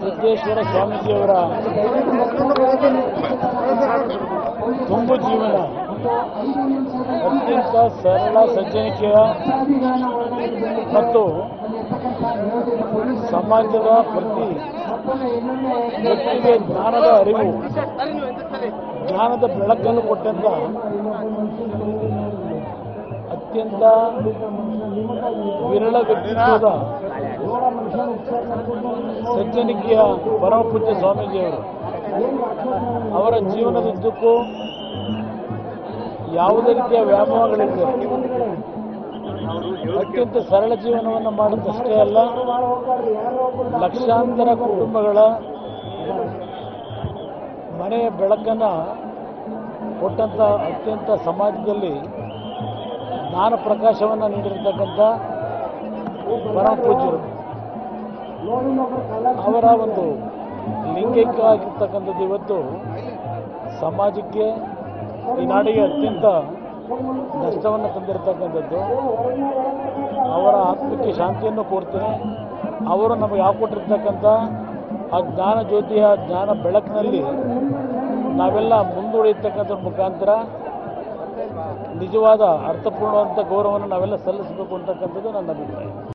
ಸಿದ್ದೇಶ್ವರ ಸ್ವಾಮೀಜಿಯವರ ತುಂಬು ಜೀವನ ಅತ್ಯಂತ ಸರಳ ಸಜ್ಜನಿಕೆಯ ಮತ್ತು ಸಮಾಜದ ಪ್ರತಿ ವ್ಯಕ್ತಿಗೆ ಜ್ಞಾನದ ಅರಿವು ಜ್ಞಾನದ ಬೆಳಕನ್ನು ಕೊಟ್ಟಂತ ಅತ್ಯಂತ ವಿರಳ ವ್ಯಕ್ತಿತ್ವದ ಸಜ್ಜನಿಕೆಯ ಪರಮಪೂಜ್ಯ ಸ್ವಾಮೀಜಿಯವರು ಅವರ ಜೀವನದುದ್ದಕ್ಕೂ ಯಾವುದೇ ರೀತಿಯ ವ್ಯಾಮೋಹಗಳಿಲ್ಲ ಅತ್ಯಂತ ಸರಳ ಜೀವನವನ್ನು ಮಾಡುತ್ತಷ್ಟೇ ಅಲ್ಲ ಲಕ್ಷಾಂತರ ಕುಟುಂಬಗಳ ಮನೆಯ ಬೆಳಕನ್ನು ಕೊಟ್ಟಂಥ ಅತ್ಯಂತ ಸಮಾಜದಲ್ಲಿ ಜ್ಞಾನ ಪ್ರಕಾಶವನ್ನು ನೀಡಿರ್ತಕ್ಕಂಥ ಪರಮ ಪೂಜ್ಯರು ಅವರ ಒಂದು ಲಿಂಗೈಕ್ಯವಾಗಿರ್ತಕ್ಕಂಥದ್ದು ಇವತ್ತು ಸಮಾಜಕ್ಕೆ ಈ ನಾಡಿಗೆ ಅತ್ಯಂತ ನಷ್ಟವನ್ನು ತಂದಿರತಕ್ಕಂಥದ್ದು ಅವರ ಆತ್ಮಕ್ಕೆ ಶಾಂತಿಯನ್ನು ಕೋರ್ತೇನೆ ಅವರು ನಮಗೆ ಹಾಕೊಟ್ಟಿರ್ತಕ್ಕಂಥ ಆ ಜ್ಞಾನ ಜ್ಯೋತಿಯ ಜ್ಞಾನ ಬೆಳಕಿನಲ್ಲಿ ನಾವೆಲ್ಲ ಮುಂದುವರಿಯತಕ್ಕಂಥ ಮುಖಾಂತರ ನಿಜವಾದ ಅರ್ಥಪೂರ್ಣವಂತ ಗೌರವವನ್ನು ನಾವೆಲ್ಲ ಸಲ್ಲಿಸಬೇಕು ಅಂತಕ್ಕಂಥದ್ದು ನನ್ನ ಅಭಿಪ್ರಾಯ